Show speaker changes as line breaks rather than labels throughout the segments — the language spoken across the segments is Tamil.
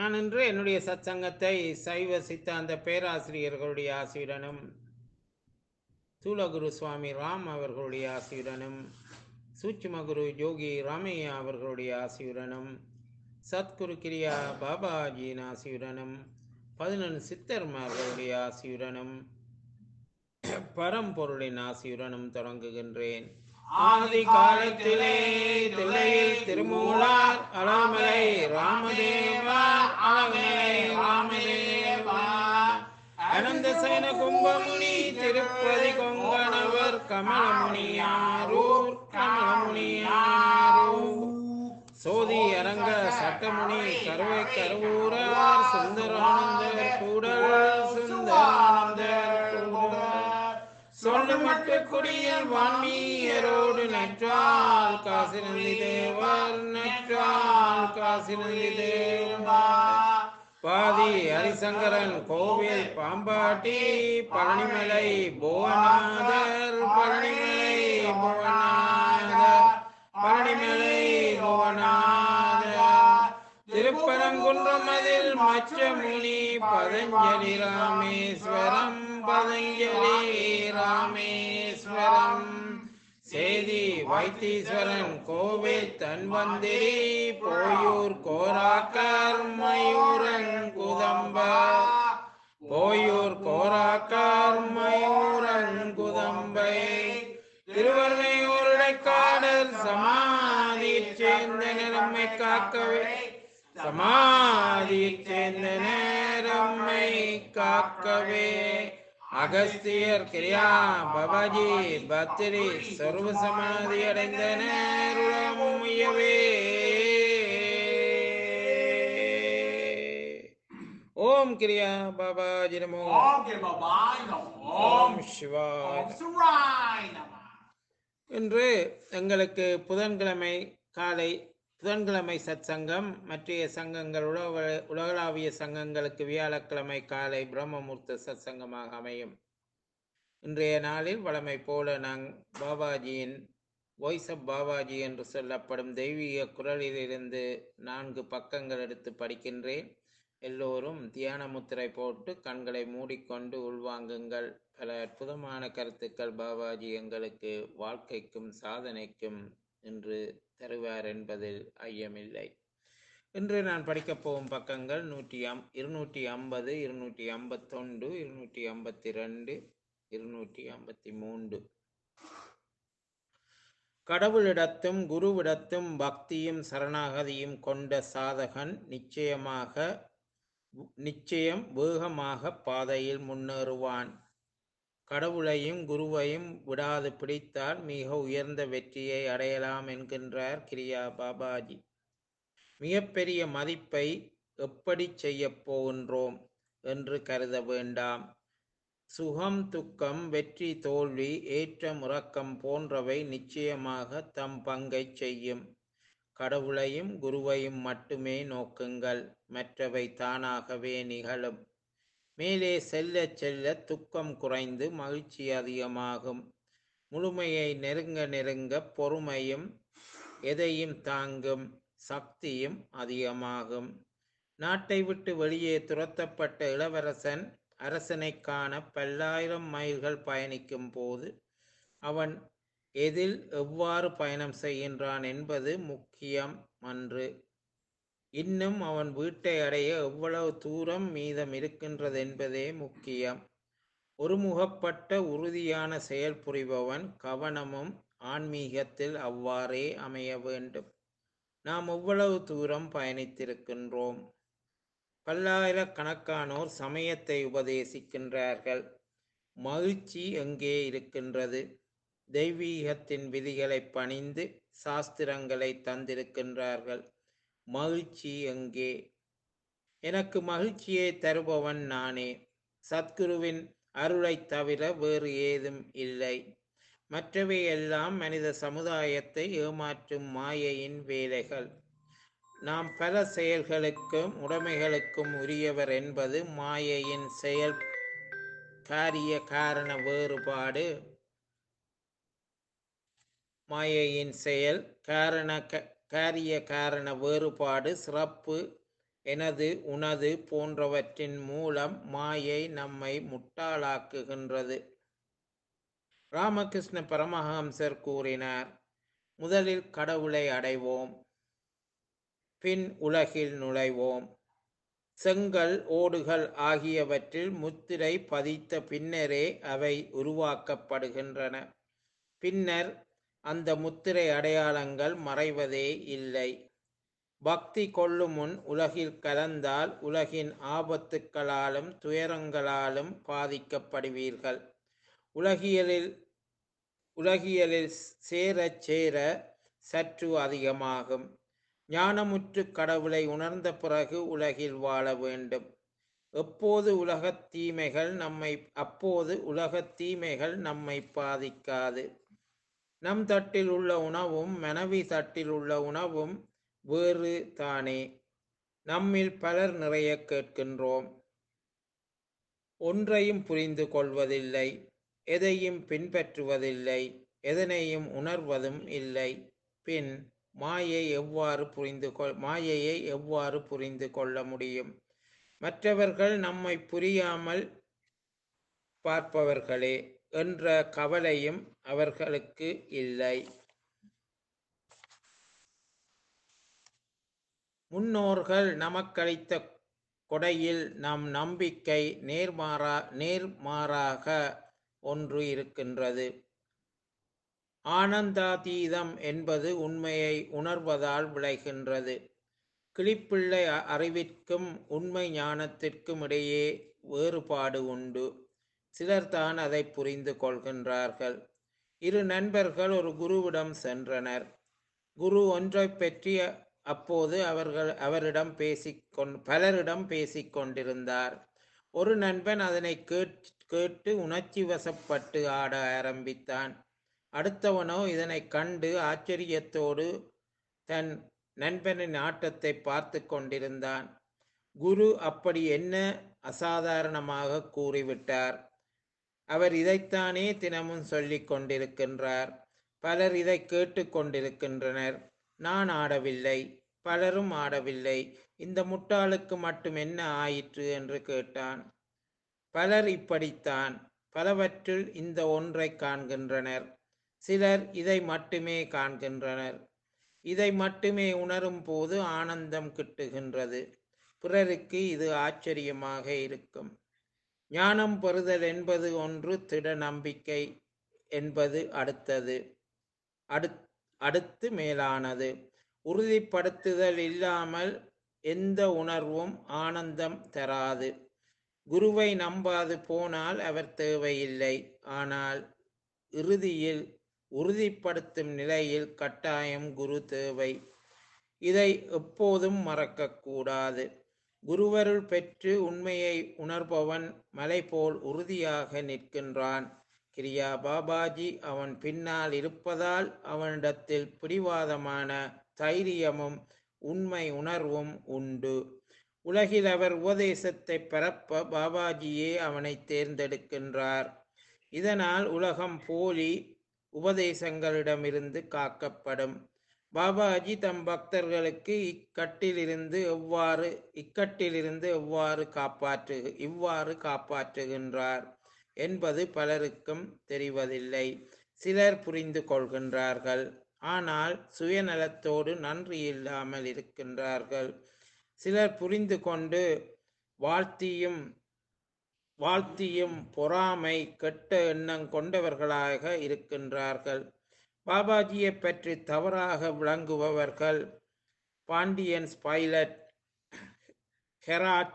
நான் இன்று என்னுடைய சத்சங்கத்தை சைவ சித்தாந்த பேராசிரியர்களுடைய ஆசியுடனும் சூலகுரு சுவாமி ராம் அவர்களுடைய ஆசியுடனும் சூட்சுமகுரு யோகி ராமையா அவர்களுடைய ஆசியுடனும் சத்குரு கிரியா பாபாஜியின் ஆசியுடனும் பதினொன்று சித்தர்மார்களுடைய ஆசியுடனும் பரம்பொருளின் ஆசியுடனும் தொடங்குகின்றேன் ஆதி காலத்திலே தில்லையில் திருமூலார் அழாமலை ராமதேவா அழகலை ராமதேவா அனந்த சேன கும்பமுனி திருப்பதி கொங்கணவர் கமலமுனியாரூர் கமலமுனியாரூர் சோதி அரங்க சட்டமுனி கருவை கருவூரார் சுந்தரானந்தர் கூடல் சுந்தரானந்தர் கூடல் சொல்லு மட்டு குடியில் வான்மீயரோடு நற்றால் காசினந்தி தேவர் நற்றால் காசினந்தி தேவர் பாதி ஹரிசங்கரன் கோவில் பாம்பாட்டி பழனிமலை புவனாதர் பழனிமலை புவனாதர் பழனிமலை புவனாதர் திருப்பரங்குன்றம் அதில் மச்சமுனி பதஞ்சலி ராமேஸ்வரம் பதஞ்சலி ராமேஸ்வரம் சேதி வைத்தீஸ்வரன் கோவில் தன்வந்திரி போயூர் கோராக்கர் மயூரன் குதம்ப போயூர் கோராக்கர் மயூரன் குதம்பை திருவர்ணையூருடைக்காடல் சமாதி சேர்ந்த நிறமை காக்கவே சமாதி சேர்ந்த நேரம்மை காக்கவே அகஸ்தியர் கிரியா பபாஜி பத்திரி சர்வ சமாதி அடைந்த நேருளம் உயவே ஓம் கிரியா பாபாஜி நமோ
ஓம் கிருபாய் நமோ
ஓம் சிவாய்
ஓம் சுராய் நம
இன்று எங்களுக்கு புதன்கிழமை காலை புதன்கிழமை சத்சங்கம் மற்றைய சங்கங்கள் உலக உலகளாவிய சங்கங்களுக்கு வியாழக்கிழமை காலை பிரம்மமுர்த்த சத்சங்கமாக அமையும் இன்றைய நாளில் வழமை போல நான் பாபாஜியின் வாய்ஸ் ஆஃப் பாபாஜி என்று சொல்லப்படும் தெய்வீக குரலிலிருந்து நான்கு பக்கங்கள் எடுத்து படிக்கின்றேன் எல்லோரும் தியான முத்திரை போட்டு கண்களை மூடிக்கொண்டு உள்வாங்குங்கள் பல அற்புதமான கருத்துக்கள் பாபாஜி எங்களுக்கு வாழ்க்கைக்கும் சாதனைக்கும் இன்று தருவார் என்பதில் ஐயமில்லை இன்று நான் படிக்கப் போகும் பக்கங்கள் நூற்றி அம் இருநூற்றி ஐம்பது இருநூற்றி ஐம்பத்தொன்று இருநூற்றி ஐம்பத்தி ரெண்டு இருநூற்றி ஐம்பத்தி மூன்று கடவுளிடத்தும் குருவிடத்தும் பக்தியும் சரணாகதியும் கொண்ட சாதகன் நிச்சயமாக நிச்சயம் வேகமாக பாதையில் முன்னேறுவான் கடவுளையும் குருவையும் விடாது பிடித்தால் மிக உயர்ந்த வெற்றியை அடையலாம் என்கின்றார் கிரியா பாபாஜி மிகப்பெரிய மதிப்பை எப்படி செய்யப் போகின்றோம் என்று கருத வேண்டாம் சுகம் துக்கம் வெற்றி தோல்வி ஏற்றம் உறக்கம் போன்றவை நிச்சயமாக தம் பங்கை செய்யும் கடவுளையும் குருவையும் மட்டுமே நோக்குங்கள் மற்றவை தானாகவே நிகழும் மேலே செல்ல செல்ல துக்கம் குறைந்து மகிழ்ச்சி அதிகமாகும் முழுமையை நெருங்க நெருங்க பொறுமையும் எதையும் தாங்கும் சக்தியும் அதிகமாகும் நாட்டை விட்டு வெளியே துரத்தப்பட்ட இளவரசன் அரசனை காண பல்லாயிரம் மைல்கள் பயணிக்கும் போது அவன் எதில் எவ்வாறு பயணம் செய்கின்றான் என்பது முக்கியம் அன்று இன்னும் அவன் வீட்டை அடைய எவ்வளவு தூரம் மீதம் இருக்கின்றது என்பதே முக்கியம் ஒருமுகப்பட்ட உறுதியான செயல் புரிபவன் கவனமும் ஆன்மீகத்தில் அவ்வாறே அமைய வேண்டும் நாம் எவ்வளவு தூரம் பயணித்திருக்கின்றோம் பல்லாயிரக்கணக்கானோர் சமயத்தை உபதேசிக்கின்றார்கள் மகிழ்ச்சி எங்கே இருக்கின்றது தெய்வீகத்தின் விதிகளை பணிந்து சாஸ்திரங்களை தந்திருக்கின்றார்கள் மகிழ்ச்சி எங்கே எனக்கு மகிழ்ச்சியை தருபவன் நானே சத்குருவின் அருளை தவிர வேறு ஏதும் இல்லை மற்றவை எல்லாம் மனித சமுதாயத்தை ஏமாற்றும் மாயையின் வேலைகள் நாம் பல செயல்களுக்கும் உடைமைகளுக்கும் உரியவர் என்பது மாயையின் செயல் காரிய காரண வேறுபாடு மாயையின் செயல் காரண க- காரிய காரண வேறுபாடு சிறப்பு எனது உனது போன்றவற்றின் மூலம் மாயை நம்மை முட்டாளாக்குகின்றது ராமகிருஷ்ண பரமஹம்சர் கூறினார் முதலில் கடவுளை அடைவோம் பின் உலகில் நுழைவோம் செங்கல் ஓடுகள் ஆகியவற்றில் முத்திரை பதித்த பின்னரே அவை உருவாக்கப்படுகின்றன பின்னர் அந்த முத்திரை அடையாளங்கள் மறைவதே இல்லை பக்தி கொள்ளும் முன் உலகில் கலந்தால் உலகின் ஆபத்துக்களாலும் துயரங்களாலும் பாதிக்கப்படுவீர்கள் உலகியலில் உலகியலில் சேரச் சேர சற்று அதிகமாகும் ஞானமுற்று கடவுளை உணர்ந்த பிறகு உலகில் வாழ வேண்டும் எப்போது உலகத் தீமைகள் நம்மை அப்போது உலகத் தீமைகள் நம்மை பாதிக்காது நம் தட்டில் உள்ள உணவும் மனைவி தட்டில் உள்ள உணவும் வேறு தானே நம்மில் பலர் நிறைய கேட்கின்றோம் ஒன்றையும் புரிந்து கொள்வதில்லை எதையும் பின்பற்றுவதில்லை எதனையும் உணர்வதும் இல்லை பின் மாயை எவ்வாறு புரிந்து கொள் மாயையை எவ்வாறு புரிந்து கொள்ள முடியும் மற்றவர்கள் நம்மை புரியாமல் பார்ப்பவர்களே என்ற கவலையும் அவர்களுக்கு இல்லை முன்னோர்கள் நமக்களித்த கொடையில் நம் நம்பிக்கை நேர்மாறா நேர்மாறாக ஒன்று இருக்கின்றது ஆனந்தாதீதம் என்பது உண்மையை உணர்வதால் விளைகின்றது கிளிப்பிள்ளை அ- அறிவிற்கும் உண்மை ஞானத்திற்கும் இடையே வேறுபாடு உண்டு சிலர் தான் அதை புரிந்து கொள்கின்றார்கள் இரு நண்பர்கள் ஒரு குருவிடம் சென்றனர் குரு ஒன்றை பற்றி அப்போது அவர்கள் அவரிடம் பேசிக் கொண் பலரிடம் பேசிக் கொண்டிருந்தார் ஒரு நண்பன் அதனை கேட் கேட்டு உணர்ச்சி வசப்பட்டு ஆட ஆரம்பித்தான் அடுத்தவனோ இதனை கண்டு ஆச்சரியத்தோடு தன் நண்பனின் ஆட்டத்தை பார்த்து கொண்டிருந்தான் குரு அப்படி என்ன அசாதாரணமாக கூறிவிட்டார் அவர் இதைத்தானே தினமும் சொல்லிக் கொண்டிருக்கின்றார் பலர் இதை கேட்டு கொண்டிருக்கின்றனர் நான் ஆடவில்லை பலரும் ஆடவில்லை இந்த முட்டாளுக்கு மட்டும் என்ன ஆயிற்று என்று கேட்டான் பலர் இப்படித்தான் பலவற்றில் இந்த ஒன்றை காண்கின்றனர் சிலர் இதை மட்டுமே காண்கின்றனர் இதை மட்டுமே உணரும் போது ஆனந்தம் கிட்டுகின்றது பிறருக்கு இது ஆச்சரியமாக இருக்கும் ஞானம் பெறுதல் என்பது ஒன்று திட நம்பிக்கை என்பது அடுத்தது அடுத் அடுத்து மேலானது உறுதிப்படுத்துதல் இல்லாமல் எந்த உணர்வும் ஆனந்தம் தராது குருவை நம்பாது போனால் அவர் தேவையில்லை ஆனால் இறுதியில் உறுதிப்படுத்தும் நிலையில் கட்டாயம் குரு தேவை இதை எப்போதும் மறக்கக்கூடாது குருவருள் பெற்று உண்மையை உணர்பவன் மலை போல் உறுதியாக நிற்கின்றான் கிரியா பாபாஜி அவன் பின்னால் இருப்பதால் அவனிடத்தில் பிடிவாதமான தைரியமும் உண்மை உணர்வும் உண்டு உலகில் அவர் உபதேசத்தை பரப்ப பாபாஜியே அவனை தேர்ந்தெடுக்கின்றார் இதனால் உலகம் போலி உபதேசங்களிடமிருந்து காக்கப்படும் பாபாஜி தம் பக்தர்களுக்கு இக்கட்டிலிருந்து எவ்வாறு இக்கட்டிலிருந்து எவ்வாறு காப்பாற்று இவ்வாறு காப்பாற்றுகின்றார் என்பது பலருக்கும் தெரிவதில்லை சிலர் புரிந்து கொள்கின்றார்கள் ஆனால் சுயநலத்தோடு நன்றி இல்லாமல் இருக்கின்றார்கள் சிலர் புரிந்து கொண்டு வாழ்த்தியும் வாழ்த்தியும் பொறாமை கெட்ட எண்ணம் கொண்டவர்களாக இருக்கின்றார்கள் பாபாஜியை பற்றி தவறாக விளங்குபவர்கள் பாண்டியன்ஸ் பைலட் ஹெராட்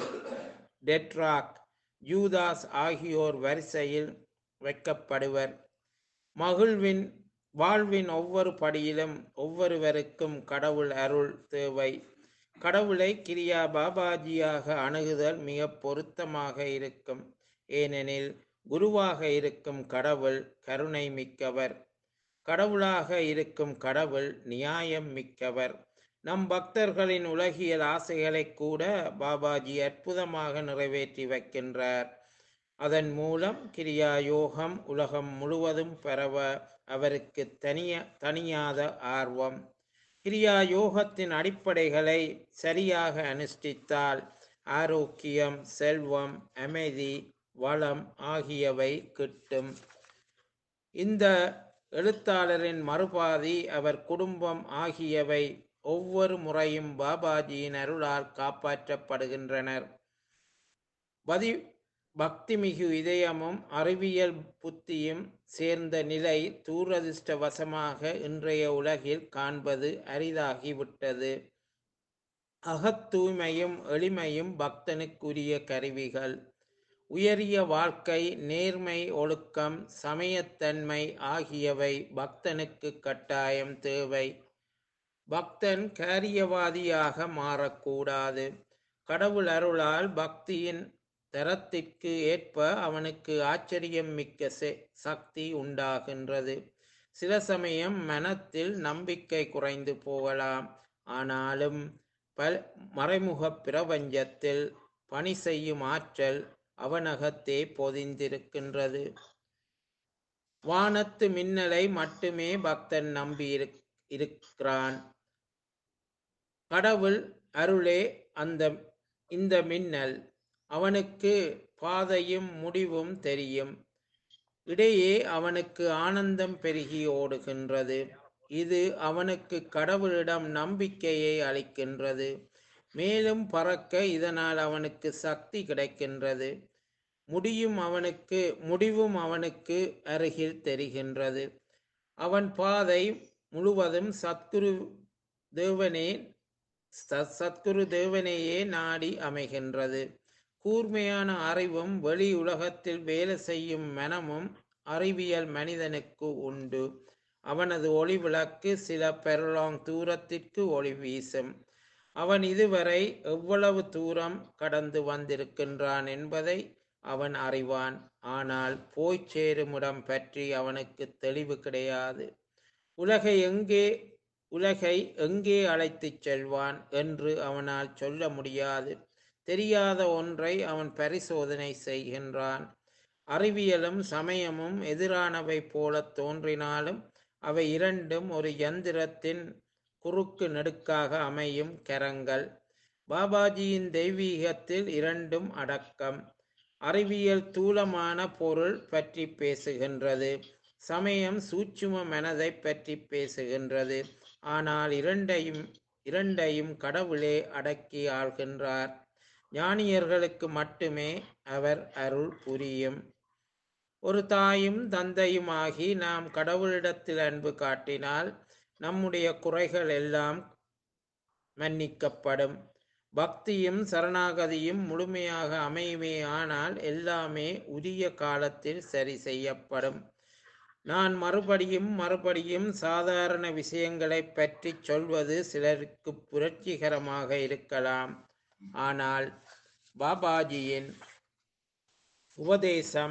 டெட்ராக் யூதாஸ் ஆகியோர் வரிசையில் வைக்கப்படுவர் மகிழ்வின் வாழ்வின் ஒவ்வொரு படியிலும் ஒவ்வொருவருக்கும் கடவுள் அருள் தேவை கடவுளை கிரியா பாபாஜியாக அணுகுதல் மிக பொருத்தமாக இருக்கும் ஏனெனில் குருவாக இருக்கும் கடவுள் கருணை மிக்கவர் கடவுளாக இருக்கும் கடவுள் நியாயம் மிக்கவர் நம் பக்தர்களின் உலகியல் ஆசைகளை கூட பாபாஜி அற்புதமாக நிறைவேற்றி வைக்கின்றார் அதன் மூலம் கிரியா யோகம் உலகம் முழுவதும் பரவ அவருக்கு தனிய தனியாத ஆர்வம் கிரியா யோகத்தின் அடிப்படைகளை சரியாக அனுஷ்டித்தால் ஆரோக்கியம் செல்வம் அமைதி வளம் ஆகியவை கிட்டும் இந்த எழுத்தாளரின் மறுபாதி அவர் குடும்பம் ஆகியவை ஒவ்வொரு முறையும் பாபாஜியின் அருளால் காப்பாற்றப்படுகின்றனர் பதி பக்திமிகு இதயமும் அறிவியல் புத்தியும் சேர்ந்த நிலை தூரதிர்ஷ்டவசமாக இன்றைய உலகில் காண்பது அரிதாகிவிட்டது அகத்தூய்மையும் எளிமையும் பக்தனுக்குரிய கருவிகள் உயரிய வாழ்க்கை நேர்மை ஒழுக்கம் சமயத்தன்மை ஆகியவை பக்தனுக்கு கட்டாயம் தேவை பக்தன் காரியவாதியாக மாறக்கூடாது கடவுள் அருளால் பக்தியின் தரத்திற்கு ஏற்ப அவனுக்கு ஆச்சரியம் மிக்க செ- சக்தி உண்டாகின்றது சில சமயம் மனத்தில் நம்பிக்கை குறைந்து போகலாம் ஆனாலும் பல் மறைமுக பிரபஞ்சத்தில் பணி செய்யும் ஆற்றல் அவனகத்தே பொதிந்திருக்கின்றது வானத்து மின்னலை மட்டுமே பக்தன் நம்பி இருக்- இருக்கிறான் கடவுள் அருளே அந்த இந்த மின்னல் அவனுக்கு பாதையும் முடிவும் தெரியும் இடையே அவனுக்கு ஆனந்தம் பெருகி ஓடுகின்றது இது அவனுக்கு கடவுளிடம் நம்பிக்கையை அளிக்கின்றது மேலும் பறக்க இதனால் அவனுக்கு சக்தி கிடைக்கின்றது முடியும் அவனுக்கு முடிவும் அவனுக்கு அருகில் தெரிகின்றது அவன் பாதை முழுவதும் சத்குரு தேவனே சத்- சத்குரு தேவனையே நாடி அமைகின்றது கூர்மையான அறிவும் வெளி உலகத்தில் வேலை செய்யும் மனமும் அறிவியல் மனிதனுக்கு உண்டு அவனது ஒளி விளக்கு சில பெரலாங் தூரத்திற்கு ஒளி வீசும் அவன் இதுவரை எவ்வளவு தூரம் கடந்து வந்திருக்கின்றான் என்பதை அவன் அறிவான் ஆனால் போய்ச் சேரும் இடம் பற்றி அவனுக்கு தெளிவு கிடையாது உலகை எங்கே உலகை எங்கே அழைத்துச் செல்வான் என்று அவனால் சொல்ல முடியாது தெரியாத ஒன்றை அவன் பரிசோதனை செய்கின்றான் அறிவியலும் சமயமும் எதிரானவை போலத் தோன்றினாலும் அவை இரண்டும் ஒரு யந்திரத்தின் குறுக்கு நெடுக்காக அமையும் கரங்கள் பாபாஜியின் தெய்வீகத்தில் இரண்டும் அடக்கம் அறிவியல் தூலமான பொருள் பற்றி பேசுகின்றது சமயம் சூட்சும மனதை பற்றி பேசுகின்றது ஆனால் இரண்டையும் இரண்டையும் கடவுளே அடக்கி ஆள்கின்றார் ஞானியர்களுக்கு மட்டுமே அவர் அருள் புரியும் ஒரு தாயும் தந்தையுமாகி நாம் கடவுளிடத்தில் அன்பு காட்டினால் நம்முடைய குறைகள் எல்லாம் மன்னிக்கப்படும் பக்தியும் சரணாகதியும் முழுமையாக அமையுமே ஆனால் எல்லாமே உரிய காலத்தில் சரி செய்யப்படும் நான் மறுபடியும் மறுபடியும் சாதாரண விஷயங்களை பற்றி சொல்வது சிலருக்கு புரட்சிகரமாக இருக்கலாம் ஆனால் பாபாஜியின் உபதேசம்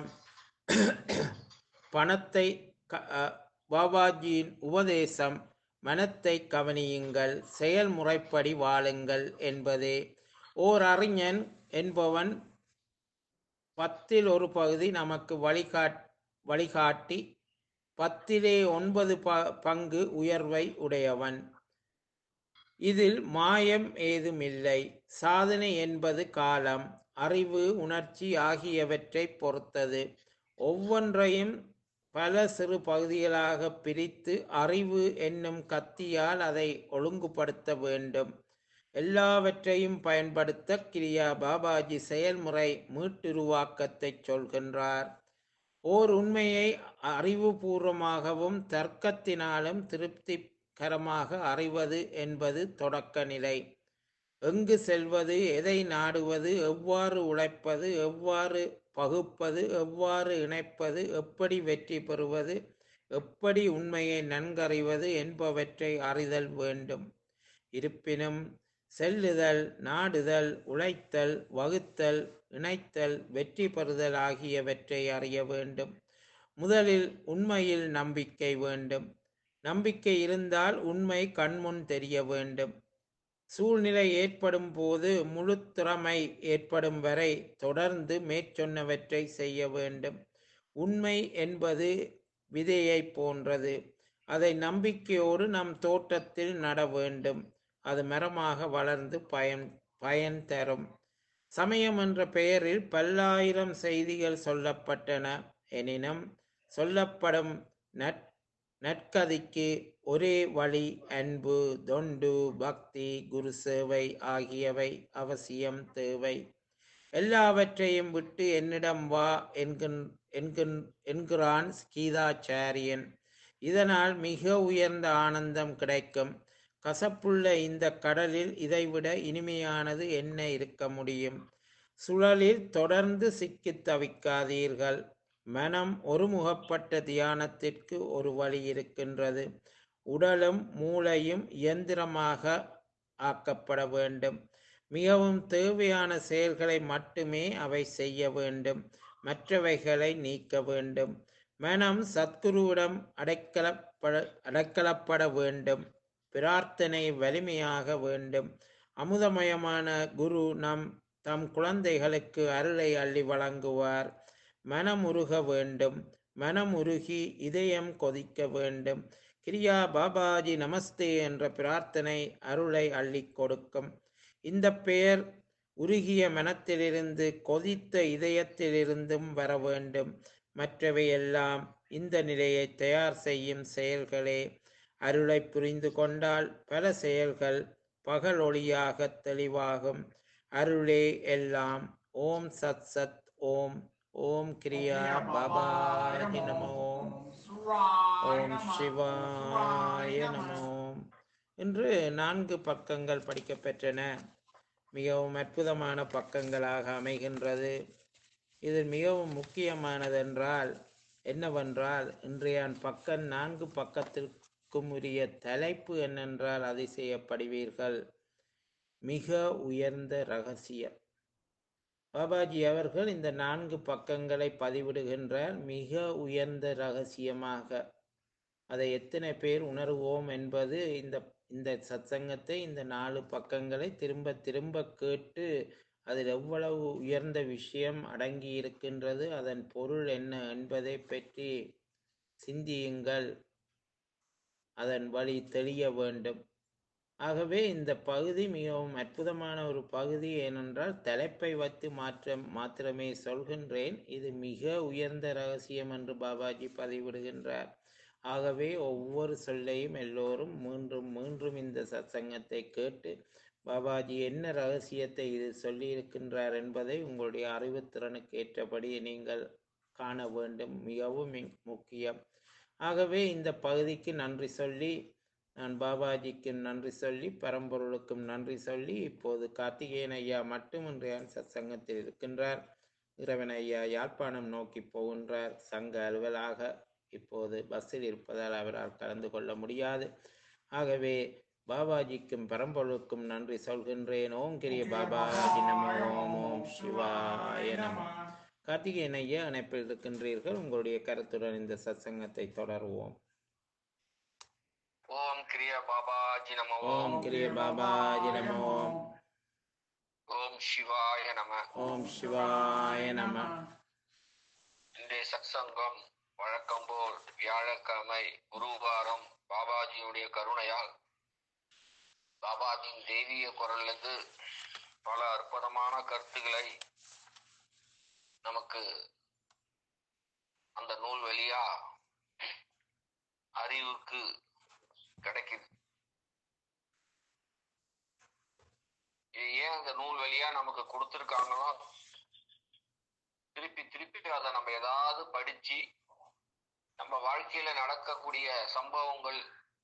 பணத்தை க- அ, பாபாஜியின் உபதேசம் மனத்தை கவனியுங்கள் செயல்முறைப்படி வாழுங்கள் என்பதே ஓர் அறிஞன் என்பவன் பத்தில் ஒரு பகுதி நமக்கு வழிகாட் வழிகாட்டி பத்திலே ஒன்பது ப பங்கு உயர்வை உடையவன் இதில் மாயம் ஏதுமில்லை சாதனை என்பது காலம் அறிவு உணர்ச்சி ஆகியவற்றை பொறுத்தது ஒவ்வொன்றையும் பல சிறு பகுதிகளாக பிரித்து அறிவு என்னும் கத்தியால் அதை ஒழுங்குபடுத்த வேண்டும் எல்லாவற்றையும் பயன்படுத்த கிரியா பாபாஜி செயல்முறை மீட்டுருவாக்கத்தை சொல்கின்றார் ஓர் உண்மையை அறிவுபூர்வமாகவும் தர்க்கத்தினாலும் திருப்திகரமாக அறிவது என்பது தொடக்க நிலை எங்கு செல்வது எதை நாடுவது எவ்வாறு உழைப்பது எவ்வாறு பகுப்பது எவ்வாறு இணைப்பது எப்படி வெற்றி பெறுவது எப்படி உண்மையை நன்கறிவது என்பவற்றை அறிதல் வேண்டும் இருப்பினும் செல்லுதல் நாடுதல் உழைத்தல் வகுத்தல் இணைத்தல் வெற்றி பெறுதல் ஆகியவற்றை அறிய வேண்டும் முதலில் உண்மையில் நம்பிக்கை வேண்டும் நம்பிக்கை இருந்தால் உண்மை கண்முன் தெரிய வேண்டும் சூழ்நிலை ஏற்படும் போது முழு திறமை ஏற்படும் வரை தொடர்ந்து மேற்சொன்னவற்றை செய்ய வேண்டும் உண்மை என்பது விதையை போன்றது அதை நம்பிக்கையோடு நம் தோட்டத்தில் நட வேண்டும் அது மரமாக வளர்ந்து பயன் பயன் தரும் சமயம் என்ற பெயரில் பல்லாயிரம் செய்திகள் சொல்லப்பட்டன எனினும் சொல்லப்படும் நற் நற்கதிக்கு ஒரே வழி அன்பு தொண்டு பக்தி குரு சேவை ஆகியவை அவசியம் தேவை எல்லாவற்றையும் விட்டு என்னிடம் வா என்கின் என்கின் என்கிறான் கீதாச்சாரியன் இதனால் மிக உயர்ந்த ஆனந்தம் கிடைக்கும் கசப்புள்ள இந்த கடலில் இதைவிட இனிமையானது என்ன இருக்க முடியும் சுழலில் தொடர்ந்து சிக்கித் தவிக்காதீர்கள் மனம் ஒருமுகப்பட்ட தியானத்திற்கு ஒரு வழி இருக்கின்றது உடலும் மூளையும் இயந்திரமாக ஆக்கப்பட வேண்டும் மிகவும் தேவையான செயல்களை மட்டுமே அவை செய்ய வேண்டும் மற்றவைகளை நீக்க வேண்டும் மனம் சத்குருவிடம் அடைக்கலப்பட அடைக்கலப்பட வேண்டும் பிரார்த்தனை வலிமையாக வேண்டும் அமுதமயமான குரு நம் தம் குழந்தைகளுக்கு அருளை அள்ளி வழங்குவார் மனமுருக வேண்டும் மனமுருகி இதயம் கொதிக்க வேண்டும் கிரியா பாபாஜி நமஸ்தே என்ற பிரார்த்தனை அருளை அள்ளிக் கொடுக்கும் இந்த பெயர் உருகிய மனத்திலிருந்து கொதித்த இதயத்திலிருந்தும் வர வேண்டும் மற்றவையெல்லாம் இந்த நிலையை தயார் செய்யும் செயல்களே அருளை புரிந்து கொண்டால் பல செயல்கள் பகல் ஒளியாக தெளிவாகும் அருளே எல்லாம் ஓம் சத் சத் ஓம் ஓம் கிரியா பாபாஜி நமோ ஓம் சிவாய நமோ இன்று நான்கு பக்கங்கள் படிக்கப்பெற்றன மிகவும் அற்புதமான பக்கங்களாக அமைகின்றது இது மிகவும் முக்கியமானதென்றால் என்னவென்றால் இன்றைய பக்கம் நான்கு பக்கத்திற்கும் உரிய தலைப்பு என்னென்றால் அதிசயப்படுவீர்கள் மிக உயர்ந்த ரகசியம் பாபாஜி அவர்கள் இந்த நான்கு பக்கங்களை பதிவிடுகின்றார் மிக உயர்ந்த ரகசியமாக அதை எத்தனை பேர் உணர்வோம் என்பது இந்த இந்த சத்சங்கத்தை இந்த நாலு பக்கங்களை திரும்ப திரும்ப கேட்டு அதில் எவ்வளவு உயர்ந்த விஷயம் அடங்கி இருக்கின்றது அதன் பொருள் என்ன என்பதை பற்றி சிந்தியுங்கள் அதன் வழி தெளிய வேண்டும் ஆகவே இந்த பகுதி மிகவும் அற்புதமான ஒரு பகுதி ஏனென்றால் தலைப்பை வைத்து மாற்ற மாத்திரமே சொல்கின்றேன் இது மிக உயர்ந்த ரகசியம் என்று பாபாஜி பதிவிடுகின்றார் ஆகவே ஒவ்வொரு சொல்லையும் எல்லோரும் மீண்டும் மீண்டும் இந்த சத்சங்கத்தை கேட்டு பாபாஜி என்ன ரகசியத்தை இது சொல்லியிருக்கின்றார் என்பதை உங்களுடைய அறிவுத்திறனுக்கு ஏற்றபடி நீங்கள் காண வேண்டும் மிகவும் மி- முக்கியம் ஆகவே இந்த பகுதிக்கு நன்றி சொல்லி நான் பாபாஜிக்கு நன்றி சொல்லி பரம்பொருளுக்கும் நன்றி சொல்லி இப்போது கார்த்திகேயன் ஐயா மட்டும் இன்றைய சத்சங்கத்தில் இருக்கின்றார் இறைவன் ஐயா யாழ்ப்பாணம் நோக்கி போகின்றார் சங்க அலுவலாக இப்போது பஸ்ஸில் இருப்பதால் அவரால் கலந்து கொள்ள முடியாது ஆகவே பாபாஜிக்கும் பரம்பொருளுக்கும் நன்றி சொல்கின்றேன் ஓம் கிரிய பாபாஜி நமோ ஓம் ஓம் சிவாய நம கார்த்திகேயன் ஐயா இணைப்பில் இருக்கின்றீர்கள் உங்களுடைய கருத்துடன் இந்த சத்சங்கத்தை தொடருவோம்
ஓம் கிரிய பாபாஜி நம
ஓம் கிரிய பாபாஜி நமோ ஓம்
ஓம் சிவாய நம
ஓம் சிவாய நம
இன்றைய சத்சங்கம் வழக்கம் போல் வியாழக்கிழமை குருவாரம் பாபாஜியுடைய கருணையால் பாபாஜியின் தெய்வீக குரலிலிருந்து பல அற்புதமான கருத்துக்களை நமக்கு அந்த நூல் வழியா அறிவுக்கு கிடைக்குது இது ஏன் அந்த நூல் வழியா நமக்கு கொடுத்துருக்காங்களோ திருப்பி திருப்பி அதை நம்ம ஏதாவது படிச்சு நம்ம வாழ்க்கையில நடக்கக்கூடிய சம்பவங்கள்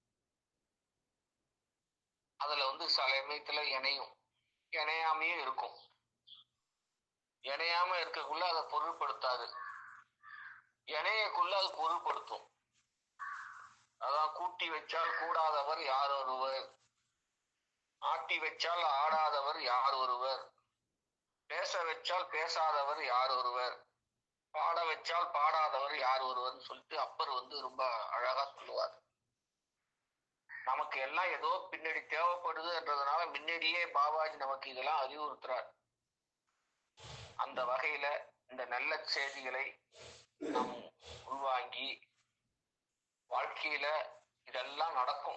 அதுல வந்து சில சமயத்துல இணையும் இணையாமையும் இருக்கும் இணையாம இருக்கக்குள்ள அதை பொருள்படுத்தாது இணையக்குள்ள அது பொருள்படுத்தும் அதான் கூட்டி வச்சால் கூடாதவர் யார் ஒருவர் ஆட்டி வச்சால் ஆடாதவர் யார் ஒருவர் பேச வச்சால் பேசாதவர் யார் ஒருவர் பாட வச்சால் பாடாதவர் யார் ஒருவர்னு சொல்லிட்டு அப்பர் வந்து ரொம்ப அழகா சொல்லுவார் நமக்கு எல்லாம் ஏதோ பின்னாடி தேவைப்படுதுன்றதுனால முன்னாடியே பாபாஜி நமக்கு இதெல்லாம் அறிவுறுத்துறார் அந்த வகையில இந்த நல்ல செய்திகளை நாம் உள்வாங்கி வாழ்க்கையில இதெல்லாம் நடக்கும்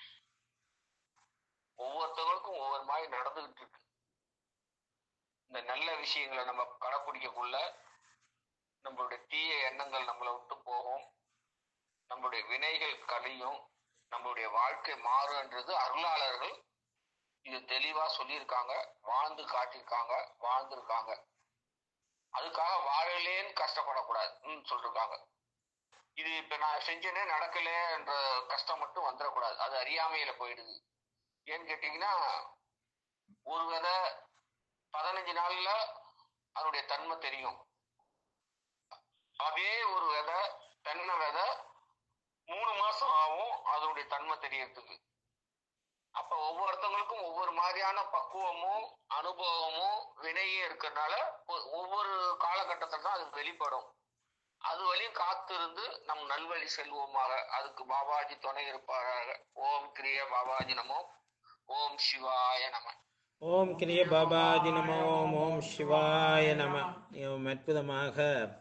ஒவ்வொருத்தவங்களுக்கும் ஒவ்வொரு மாதிரி நடந்துகிட்டு இருக்கு இந்த நல்ல விஷயங்களை நம்ம கடைப்பிடிக்கக்குள்ள நம்மளுடைய தீய எண்ணங்கள் நம்மளை விட்டு போகும் நம்மளுடைய வினைகள் கழியும் நம்மளுடைய வாழ்க்கை மாறுன்றது அருளாளர்கள் இது தெளிவா சொல்லியிருக்காங்க வாழ்ந்து காட்டியிருக்காங்க வாழ்ந்திருக்காங்க அதுக்காக வாழலேன்னு கஷ்டப்படக்கூடாதுன்னு சொல்லிருக்காங்க இது இப்ப நான் செஞ்சேனே நடக்கலன்ற கஷ்டம் மட்டும் வந்துடக்கூடாது அது அறியாமையில போயிடுது ஏன்னு கேட்டீங்கன்னா ஒரு விதை பதினஞ்சு நாள்ல அதனுடைய தன்மை தெரியும் அதே ஒரு விதை தென்னை விதை மூணு மாசம் ஆகும் அதனுடைய தன்மை தெரியறதுக்கு அப்ப ஒவ்வொருத்தவங்களுக்கும் ஒவ்வொரு மாதிரியான பக்குவமும் அனுபவமும் வினையும் இருக்கிறதுனால ஒ- ஒவ்வொரு காலகட்டத்தில் தான் அது வெளிப்படும் அது வரையும் காத்திருந்து நம் நல்வழி செல்வோமாக அதுக்கு பாபாஜி துணை இருப்பாராக ஓம் கிரிய பாபாஜி நமோ ஓம் சிவாய நம
ஓம் கிரிய பாபாஜி நம ஓம் ஓம் சிவாய நம மிகவும் அற்புதமாக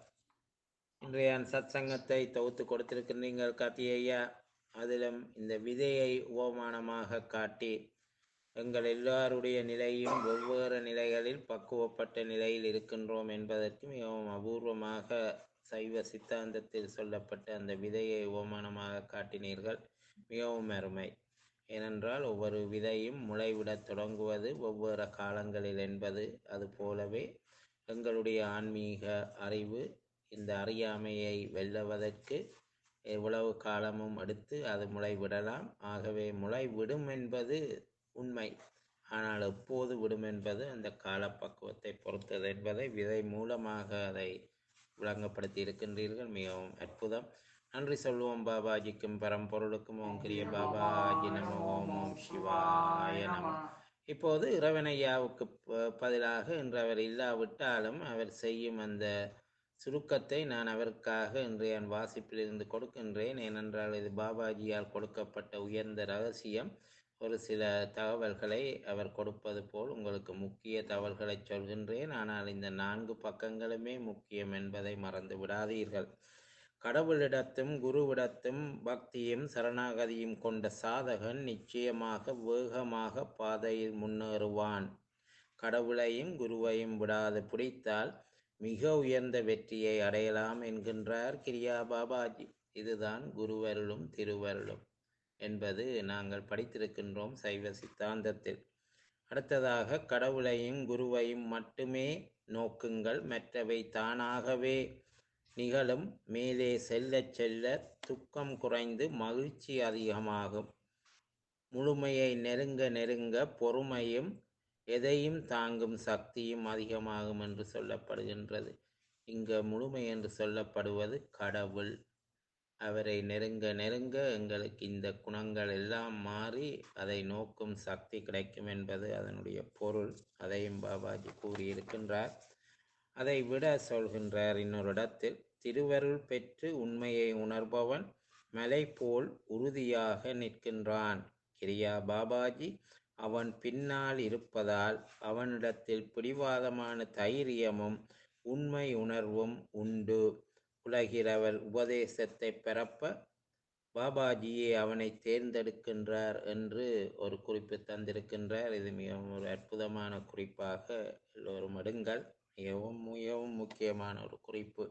இன்றைய சத் சங்கத்தை தொகுத்து கொடுத்திருக்கின்றீர்கள் கார்த்தி ஐயா அதிலும் இந்த விதையை ஓமானமாக காட்டி எங்கள் எல்லாருடைய நிலையும் வெவ்வேறு நிலைகளில் பக்குவப்பட்ட நிலையில் இருக்கின்றோம் என்பதற்கு மிகவும் அபூர்வமாக சைவ சித்தாந்தத்தில் சொல்லப்பட்ட அந்த விதையை ஓமானமாக காட்டினீர்கள் மிகவும் அருமை ஏனென்றால் ஒவ்வொரு விதையும் முளைவிடத் தொடங்குவது ஒவ்வொரு காலங்களில் என்பது அது போலவே எங்களுடைய ஆன்மீக அறிவு இந்த அறியாமையை வெல்லுவதற்கு எவ்வளவு காலமும் எடுத்து அது முளைவிடலாம் ஆகவே முளை விடும் என்பது உண்மை ஆனால் எப்போது விடும் என்பது அந்த காலப்பக்குவத்தை பொறுத்தது என்பதை விதை மூலமாக அதை விளங்கப்படுத்தி இருக்கின்றீர்கள் மிகவும் அற்புதம் நன்றி சொல்லுவோம் பாபாஜிக்கும் பரம்பொருளுக்கும் ஓம் கிரிய பாபாஜி நம ஓம் ஓம் சிவாய நம இப்போது இறைவனையாவுக்கு ப- பதிலாக இன்று அவர் இல்லாவிட்டாலும் அவர் செய்யும் அந்த சுருக்கத்தை நான் அவருக்காக இன்றைய வாசிப்பிலிருந்து கொடுக்கின்றேன் ஏனென்றால் இது பாபாஜியால் கொடுக்கப்பட்ட உயர்ந்த ரகசியம் ஒரு சில தகவல்களை அவர் கொடுப்பது போல் உங்களுக்கு முக்கிய தகவல்களை சொல்கின்றேன் ஆனால் இந்த நான்கு பக்கங்களுமே முக்கியம் என்பதை மறந்து விடாதீர்கள் கடவுளிடத்தும் குருவிடத்தும் பக்தியும் சரணாகதியும் கொண்ட சாதகன் நிச்சயமாக வேகமாக பாதையில் முன்னேறுவான் கடவுளையும் குருவையும் விடாது பிடித்தால் மிக உயர்ந்த வெற்றியை அடையலாம் என்கின்றார் கிரியா பாபாஜி இதுதான் குருவருளும் திருவருளும் என்பது நாங்கள் படித்திருக்கின்றோம் சைவ சித்தாந்தத்தில் அடுத்ததாக கடவுளையும் குருவையும் மட்டுமே நோக்குங்கள் மற்றவை தானாகவே நிகழும் மேலே செல்லச் செல்ல துக்கம் குறைந்து மகிழ்ச்சி அதிகமாகும் முழுமையை நெருங்க நெருங்க பொறுமையும் எதையும் தாங்கும் சக்தியும் அதிகமாகும் என்று சொல்லப்படுகின்றது இங்க முழுமை என்று சொல்லப்படுவது கடவுள் அவரை நெருங்க நெருங்க எங்களுக்கு இந்த குணங்கள் எல்லாம் மாறி அதை நோக்கும் சக்தி கிடைக்கும் என்பது அதனுடைய பொருள் அதையும் பாபாஜி கூறியிருக்கின்றார் அதை விட சொல்கின்றார் இன்னொரு இடத்தில் திருவருள் பெற்று உண்மையை உணர்பவன் மலை போல் உறுதியாக நிற்கின்றான் கிரியா பாபாஜி அவன் பின்னால் இருப்பதால் அவனிடத்தில் பிடிவாதமான தைரியமும் உண்மை உணர்வும் உண்டு உலகிறவர் உபதேசத்தை பரப்ப பாபாஜியே அவனை தேர்ந்தெடுக்கின்றார் என்று ஒரு குறிப்பு தந்திருக்கின்றார் இது மிகவும் ஒரு அற்புதமான குறிப்பாக எல்லோரும் எடுங்கள் மிகவும் மிகவும் முக்கியமான ஒரு குறிப்பு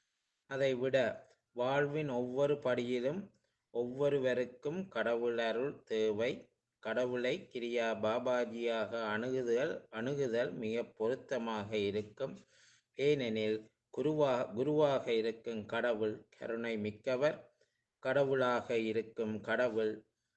அதை விட வாழ்வின் ஒவ்வொரு படியிலும் ஒவ்வொருவருக்கும் கடவுள் அருள் தேவை கடவுளை கிரியா பாபாஜியாக அணுகுதல் அணுகுதல் மிக பொருத்தமாக இருக்கும் ஏனெனில் குருவா குருவாக இருக்கும் கடவுள் கருணை மிக்கவர் கடவுளாக இருக்கும் கடவுள்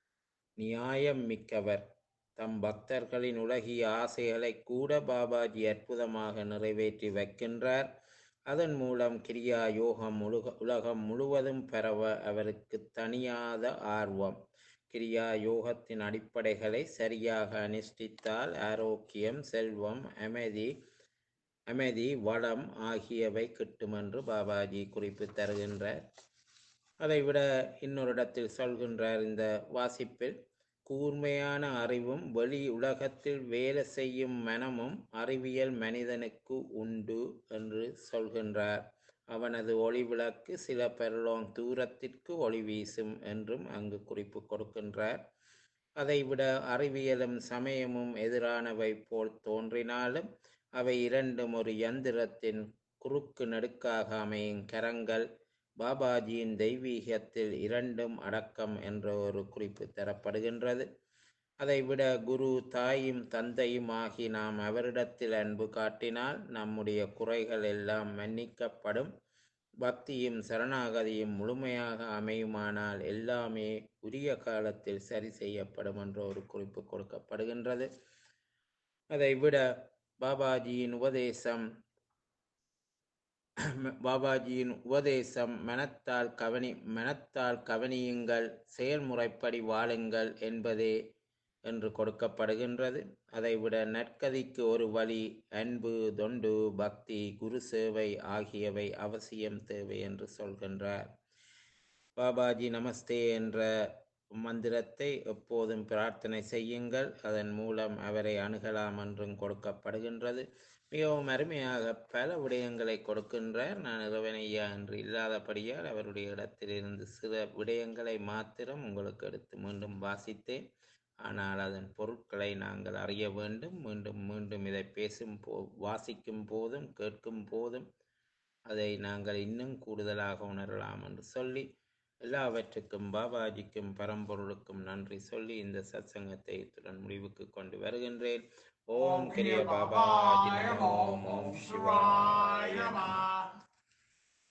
நியாயம் மிக்கவர் தம் பக்தர்களின் உலகிய ஆசைகளை கூட பாபாஜி அற்புதமாக நிறைவேற்றி வைக்கின்றார் அதன் மூலம் கிரியா யோகம் உலக உலகம் முழுவதும் பரவ அவருக்கு தனியாத ஆர்வம் கிரியா யோகத்தின் அடிப்படைகளை சரியாக அனுஷ்டித்தால் ஆரோக்கியம் செல்வம் அமைதி அமைதி வளம் ஆகியவை கிட்டும் என்று பாபாஜி குறிப்பு தருகின்றார் அதைவிட இன்னொரு இடத்தில் சொல்கின்றார் இந்த வாசிப்பில் கூர்மையான அறிவும் வெளி உலகத்தில் வேலை செய்யும் மனமும் அறிவியல் மனிதனுக்கு உண்டு என்று சொல்கின்றார் அவனது ஒளி விளக்கு சில பெர்லோங் தூரத்திற்கு ஒளி வீசும் என்றும் அங்கு குறிப்பு கொடுக்கின்றார் அதைவிட அறிவியலும் சமயமும் எதிரானவை போல் தோன்றினாலும் அவை இரண்டும் ஒரு யந்திரத்தின் குறுக்கு நெடுக்காக அமையும் கரங்கள் பாபாஜியின் தெய்வீகத்தில் இரண்டும் அடக்கம் என்ற ஒரு குறிப்பு தரப்படுகின்றது அதைவிட குரு தாயும் தந்தையும் ஆகி நாம் அவரிடத்தில் அன்பு காட்டினால் நம்முடைய குறைகள் எல்லாம் மன்னிக்கப்படும் பக்தியும் சரணாகதியும் முழுமையாக அமையுமானால் எல்லாமே உரிய காலத்தில் சரி செய்யப்படும் என்ற ஒரு குறிப்பு கொடுக்கப்படுகின்றது அதைவிட பாபாஜியின் உபதேசம் பாபாஜியின் உபதேசம் மனத்தால் கவனி மனத்தால் கவனியுங்கள் செயல்முறைப்படி வாழுங்கள் என்பதே என்று கொடுக்கப்படுகின்றது அதைவிட நற்கதிக்கு ஒரு வழி அன்பு தொண்டு பக்தி குரு சேவை ஆகியவை அவசியம் தேவை என்று சொல்கின்றார் பாபாஜி நமஸ்தே என்ற மந்திரத்தை எப்போதும் பிரார்த்தனை செய்யுங்கள் அதன் மூலம் அவரை அணுகலாம் என்றும் கொடுக்கப்படுகின்றது மிகவும் அருமையாக பல விடயங்களை கொடுக்கின்றார் நான் இறைவனையா என்று இல்லாதபடியால் அவருடைய இடத்திலிருந்து சில விடயங்களை மாத்திரம் உங்களுக்கு எடுத்து மீண்டும் வாசித்தேன் ஆனால் அதன் பொருட்களை நாங்கள் அறிய வேண்டும் மீண்டும் மீண்டும் இதை பேசும் போ வாசிக்கும் போதும் கேட்கும் போதும் அதை நாங்கள் இன்னும் கூடுதலாக உணரலாம் என்று சொல்லி எல்லாவற்றுக்கும் பாபாஜிக்கும் பரம்பொருளுக்கும் நன்றி சொல்லி இந்த சத்சங்கத்தை இத்துடன் முடிவுக்கு கொண்டு வருகின்றேன் ஓம் கிரிய பாபாஜி நமோ ஓம் சிவாய
நம